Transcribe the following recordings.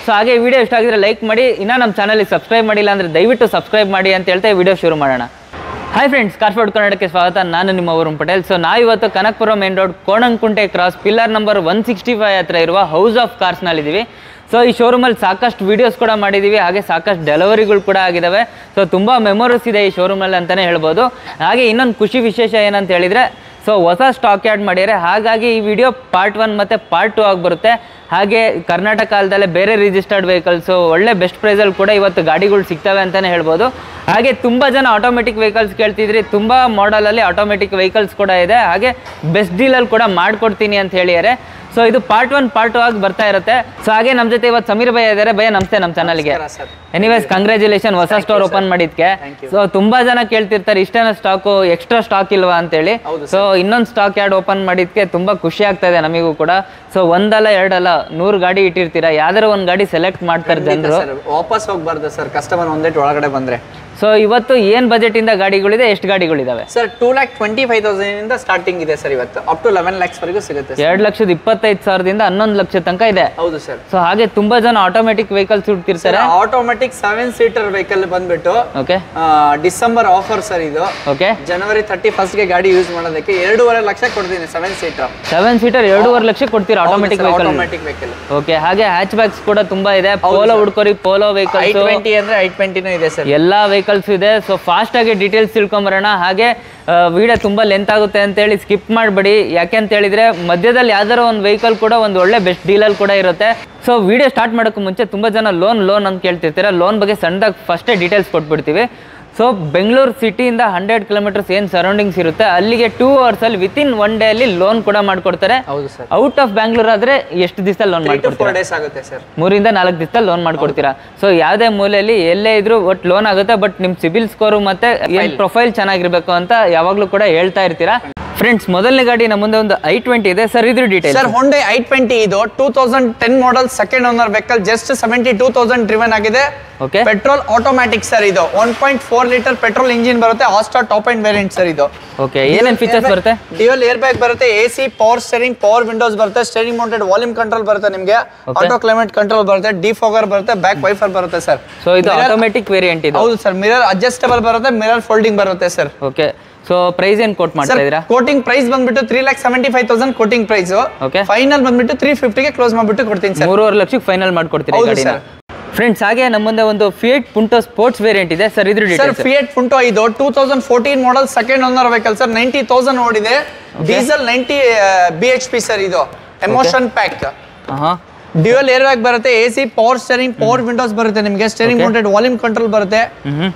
So ಹಾಗೆ ಈ video ಇಷ್ಟ ಆಗಿದ್ರೆ ಲೈಕ್ ಮಾಡಿ ಇನ್ನೂ ನಮ್ಮ ಚಾನಲ್ಗೆ ಸಬ್ಸ್ಕ್ರೈಬ್ ಮಾಡಿಲ್ಲ ಅಂದರೆ ದಯವಿಟ್ಟು ಸಬ್ಸ್ಕ್ರೈಬ್ ಮಾಡಿ ಅಂತ ಹೇಳ್ತಾ ಈ ವಿಡಿಯೋ ಶುರು ಮಾಡೋಣ ಹಾಯ್ ಫ್ರೆಂಡ್ಸ್ ಕಾರ್ಫೋರ್ಡ್ ಕನ್ನಡಕ್ಕೆ ಸ್ವಾಗತ ನಾನು ನಿಮ್ಮ ವರುಣ್ ಪಟೇಲ್ ಸೊ ನಾವಿವತ್ತು Kanakapura main road Konanakunte cross pillar number one sixty five ಹತ್ರ ಇರುವ ಹೌಸ್ ಆಫ್ ಕಾರ್ಸ್ನಲ್ಲಿದ್ದೀವಿ ಸೊ ಈ ಶೋರೂಮಲ್ಲಿ ಸಾಕಷ್ಟು ವೀಡಿಯೋಸ್ ಕೂಡ ಮಾಡಿದ್ದೀವಿ ಹಾಗೆ ಸಾಕಷ್ಟು ಡೆಲಿವರಿಗಳು ಕೂಡ ಆಗಿದ್ದಾವೆ ಸೊ ತುಂಬ ಮೆಮೊರೀಸ್ ಇದೆ ಈ ಶೋರೂಮಲ್ಲಿ ಅಂತಲೇ ಹೇಳ್ಬೋದು ಹಾಗೆ ಇನ್ನೊಂದು ಖುಷಿ ವಿಶೇಷ ಏನಂತ ಹೇಳಿದರೆ ಸೊ ಹೊಸ ಸ್ಟಾಕ್ ಆ್ಯಡ್ ಮಾಡಿದ್ದಾರೆ ಹಾಗಾಗಿ ಈ ವಿಡಿಯೋ ಪಾರ್ಟ್ ಒನ್ ಮತ್ತು ಪಾರ್ಟ್ ಟು ಆಗಿ ಬರುತ್ತೆ ಹಾಗೆ ಕರ್ನಾಟಕ ಅಲ್ದಲ್ಲೇ ಬೇರೆ ರಿಜಿಸ್ಟರ್ಡ್ ವೆಹಿಕಲ್ಸು ಒಳ್ಳೆ ಬೆಸ್ಟ್ ಪ್ರೈಸಲ್ಲಿ ಕೂಡ ಇವತ್ತು ಗಾಡಿಗಳು ಸಿಗ್ತವೆ ಅಂತಲೇ ಹೇಳ್ಬೋದು ಹಾಗೆ ತುಂಬ ಜನ ಆಟೋಮೆಟಿಕ್ ವೆಹಿಕಲ್ಸ್ ಕೇಳ್ತಿದ್ರಿ ತುಂಬ ಮಾಡಲಲ್ಲಿ ಆಟೋಮೆಟಿಕ್ ವೆಹಿಕಲ್ಸ್ ಕೂಡ ಇದೆ ಹಾಗೆ ಬೆಸ್ಟ್ ಡೀಲಲ್ಲಿ ಕೂಡ ಮಾಡಿಕೊಡ್ತೀನಿ ಅಂತ ಹೇಳಿದ್ದಾರೆ ಸೊ ಇದು ಪಾರ್ಟ್ ಒನ್ ಪಾರ್ಟ್ ಟು ಆಗಿ ಬರ್ತಾ ಇರುತ್ತೆ ಸೊ ಹಾಗೆ ನಮ್ಮ ಜೊತೆ ಇವತ್ತು ಸಮೀರ್ ಭಯ ಇದ್ದಾರೆ ಭಯ ನಮಸ್ತೆ ನಮ್ಮ ಚಾನಲ್ಗೆ ಸರ್ ಎನಿವೇಸ್ ಕಂಗ್ರ್ಯಾಚುಲೇಷನ್ ಹೊಸ ಸ್ಟೋರ್ ಓಪನ್ ಮಾಡಿದ್ಕೆ ಸೊ ತುಂಬಾ ಜನ ಕೇಳ್ತಿರ್ತಾರೆ ಇಷ್ಟೇನ ಸ್ಟಾಕು ಎಕ್ಸ್ಟ್ರಾ ಸ್ಟಾಕ್ ಇಲ್ವಾ ಅಂತೇಳಿ ಹೌದು ಸೊ ಇನ್ನೊಂದು ಸ್ಟಾಕ್ ಯಾರ್ಡ್ ಓಪನ್ ಮಾಡಿದ್ಕೆ ತುಂಬಾ ಖುಷಿ ಆಗ್ತಾ ಇದೆ ನಮಗೂ ಕೂಡ ಸೊ ಒಂದಲ್ಲ ಎರಡಲ್ಲ ನೂರು ಗಾಡಿ ಇಟ್ಟಿರ್ತೀರಾ ಯಾವ್ದಾರ ಒಂದು ಗಾಡಿ ಸೆಲೆಕ್ಟ್ ಮಾಡ್ತಾರೆ ಜನರು ಸರ್ ವಾಪಸ್ ಹೋಗ್ಬಾರ್ದು ಸರ್ ಕಸ್ಟಮರ್ ಒಂದೇಟ್ ಒಳಗಡೆ ಬಂದ್ರೆ ಸೊ ಇವತ್ತು ಏನ್ ಬಜೆಟ್ ಇಂದ ಗಾಡಿಗಳಿದೆ ಎಷ್ಟು ಗಾಡಿಗಳಿದಾವೆ sir two lac twenty five thousand ಇಂದ ಸ್ಟಾರ್ಟಿಂಗ್ ಇದೆ ಸರ್ ಇವತ್ತು ಅಪ್ ಟು ಲೆವೆನ್ ಲ್ಯಾಕ್ಸ್ ವರೆಗೂ ಸಿಗುತ್ತೆ sir. ಎರಡ್ ಲಕ್ಷದ ಇಪ್ಪತ್ತೈದು ಸಾವಿರದಿಂದ ಹನ್ನೊಂದು ಲಕ್ಷ ತನಕ ಇದೆ ಹೌದು ಸರ್ ಸೊ ಹಾಗೆ ತುಂಬಾ ಜನ ಆಟೋಮೆಟಿಕ್ ವೆಹಿಕಲ್ಸ್ ಹುಡ್ತಿರ್ತಾರೆ ಆಟೋಮೆಟಿಕ್ ಸೆವೆನ್ ಸೀಟರ್ ವೆಹಿಕಲ್ ಬಂದ್ಬಿಟ್ಟು ಓಕೆ ಡಿಸೆಂಬರ್ ಆಫರ್ ಸರ್ ಇದು ಓಕೆ ಜನವರಿ ತರ್ಟಿ ಗೆ ಗಾಡಿ ಯೂಸ್ ಮಾಡೋದಕ್ಕೆ ಎರಡೂವರೆ ಲಕ್ಷ ಕೊಡ್ತೀನಿ ಸೆವೆನ್ ಸೀಟರ್ ಸೆವೆನ್ ಸೀಟರ್ ಎರಡೂವರೆ ಲಕ್ಷ ಕೊಡ್ತೀರಾ automatic vehicle automatic vehicle okay ಹಾಗೆ ಹ್ಯಾಚ್ ಬ್ಯಾಗ್ಸ್ ಕೂಡ ತುಂಬಾ ಇದೆ ಪೋಲೋ ಹುಡ್ಕೋರಿ ಪೋಲೋ ಐ ವೆಹಿಕಲ್ಸ್ ಟ್ವೆಂಟಿ ಅಂದ್ರೆ ಐ ಟ್ವೆಂಟಿನೂ ಇದೆ ಸರ್ ಎಲ್ಲಾ ವೆಹಿಕಲ್ಸ್ ಇದೆ ಸೊ ಫಾಸ್ಟ್ ಆಗಿ ಡೀಟೇಲ್ಸ್ ತಿಳ್ಕೊಂಬರೋಣ ಹಾಗೆ ವಿಡಿಯೋ ತುಂಬಾ ಲೆಂತ್ ಆಗುತ್ತೆ ಅಂತೇಳಿ ಸ್ಕಿಪ್ ಮಾಡಬೇಡಿ ಯಾಕೆ ಅಂತ ಹೇಳಿದ್ರೆ ಮಧ್ಯದಲ್ಲಿ ಯಾವ್ದಾರ ಒಂದು ವೆಹಿಕಲ್ ಕೂಡ ಒಂದು ಒಳ್ಳೆ ಬೆಸ್ಟ್ ಡೀಲಲ್ಲಿ ಕೂಡ ಇರುತ್ತೆ ಸೊ ವಿಡಿಯೋ ಸ್ಟಾರ್ಟ್ ಮಾಡೋಕ್ಕೂ ಮುಂಚೆ ತುಂಬಾ ಜನ ಲೋನ್ ಲೋನ್ ಅಂತ ಕೇಳ್ತಿರ್ತೀರ ಲೋನ್ ಬಗ್ಗೆ ಸಣ್ಣದಾಗಿ ಫಸ್ಟೇ ಡೀಟೇಲ್ಸ್ ಕೊಟ್ಬಿಡ್ತೀವಿ ಸೊ ಬೆಂಗಳೂರು ಸಿಟಿಯಿಂದ ಹಂಡ್ರೆಡ್ ಕಿಲೋಮೀಟರ್ಸ್ ಏನು ಸರೌಂಡಿಂಗ್ಸ್ ಇರುತ್ತೆ ಅಲ್ಲಿಗೆ ಟೂ ಅವರ್ಸಲ್ಲಿ ವಿತಿನ್ ಒನ್ ಡೇ ಅಲ್ಲಿ ಲೋನ್ ಕೂಡ ಮಾಡ್ಕೊಡ್ತಾರೆ ಹೌದು ಸರ್ ಔಟ್ ಆಫ್ ಬ್ಯಾಂಗ್ಳೂರ್ ಆದ್ರೆ ಎಷ್ಟು ದಿವಸದಲ್ಲಿ ಲೋನ್ ತ್ರೀ ಟು ಮಾಡ್ಕೊಡ್ತಾರೆ ಫೋರ್ ಡೇಸ್ ಆಗುತ್ತೆ ಸರ್ ಮೂರಿಂದ ನಾಲ್ಕು ದಿವಸದಲ್ಲಿ ಲೋನ್ ಮಾಡ್ಕೊಡ್ತೀರಾ ಸೊ ಯಾವುದೇ ಮೂಲೆಯಲ್ಲಿ ಎಲ್ಲೇ ಇದ್ರು ಒಟ್ಟು ಲೋನ್ ಆಗುತ್ತೆ ಬಟ್ ನಿಮ್ಮ ಸಿಬಿಲ್ ಸ್ಕೋರು ಮತ್ತೆ ಏನ್ ಪ್ರೊಫೈಲ್ ಚೆನ್ನಾಗಿರ್ಬೇಕು ಅಂತ ಯಾವಾಗಲೂ ಕೂಡ ಹೇಳ್ತಾ ಇರ್ತೀರಾ ಫ್ರೆಂಡ್ಸ್ ಮೊದಲನೇ ಗಾಡಿ ನಮ್ಮ ಮುಂದೆ ಒಂದು ಐ ಟ್ವೆಂಟಿ ಇದೆ ಸರ್ ಇದ್ರ detail sir Hyundai I twenty ಇದು two thousand ten model second owner vehicle just seventy two thousand driven ಆಗಿದೆ ಓಕೆ ಪೆಟ್ರೋಲ್ ಆಟೋಮ್ಯಾಟಿಕ್ ಸರ್ ಇದು one point four litre petrol engine ಬರುತ್ತೆ Asta top end variant sir ಇದು okay ಏನೇನು features ಬರುತ್ತೆ dual air bag ಬರುತ್ತೆ A C power steering power windows ಬರುತ್ತೆ steering mounted volume control ಬರುತ್ತೆ ನಿಮಗೆ ಆಟೋ ಕ್ಲೈಮೇಟ್ ಕಂಟ್ರೋಲ್ ಬರುತ್ತೆ ಡಿಫಾಗರ್ ಬರುತ್ತೆ ಬ್ಯಾಕ್ ವೈಫರ್ ಬರುತ್ತೆ ಸರ್ ಸೊ ಇದು ಆಟೋಮೆಟಿಕ್ ವೇರಿಯಂಟ್ ಇದು ಹೌದು ಸರ್ ಮಿರರ್ ಅಡ್ಜಸ್ಟಬಲ್ ಬರುತ್ತೆ ಮಿರರ್ ಫೋಲ್ಡಿಂಗ್ ಬರುತ್ತೆ ಸರ್ ಓಕೆ ಸೊ ಪ್ರೈಸ್ ಏನು ಕೋಟ್ ಮಾಡ್ತಾ ಇದ್ದೀರಾ ಕೋಟಿಂಗ್ ಪ್ರೈಸ್ ಬಂದ್ಬಿಟ್ಟು three lakh seventy five thousand quoting price Okay. Final ಬಂದ್ಬಿಟ್ಟು ತ್ರೀ ಫಿಫ್ಟಿಗೆ ಕ್ಲೋಸ್ ಮಾಡ್ಬಿಟ್ಟು ಕೊಡ್ತೀನಿ ಸರ್ ಮೂರುವರೆ ಲಕ್ಷಕ್ಕೆ ಫೈನಲ್ ಮಾಡ್ಕೊಡ್ತೀರಾ ಈ ಹೌದು ಗಾಡಿನ sir. ಫ್ರೆಂಡ್ಸ್ ಹಾಗೆ ನಮ್ಮ ಮುಂದೆ ಒಂದು ಫಿಯೇಟ್ ಪುಂಟೋ ಸ್ಪೋರ್ಟ್ಸ್ ವೇರಿಯಂಟ್ ಇದೆ ಸರ್ ಇದ್ರ ಸರ್ ಡೀಟೇಲ್ಸ್ ಫಿಯಟ್ ಫುಂಟೋ ಇದು two thousand fourteen model second owner vehicle sir ninety thousand ಓಡಿದೆ diesel ninety B H P sir ಇದು ಎಮೋಷನ್ ಪ್ಯಾಕ್ ಹಾಂ ಡ್ಯೂಯಲ್ ಏರ್ ಬ್ಯಾಗ್ ಬರುತ್ತೆ A C power steering power windows ಬರುತ್ತೆ ನಿಮಗೆ steering mounted volume control ಬರುತ್ತೆ hmm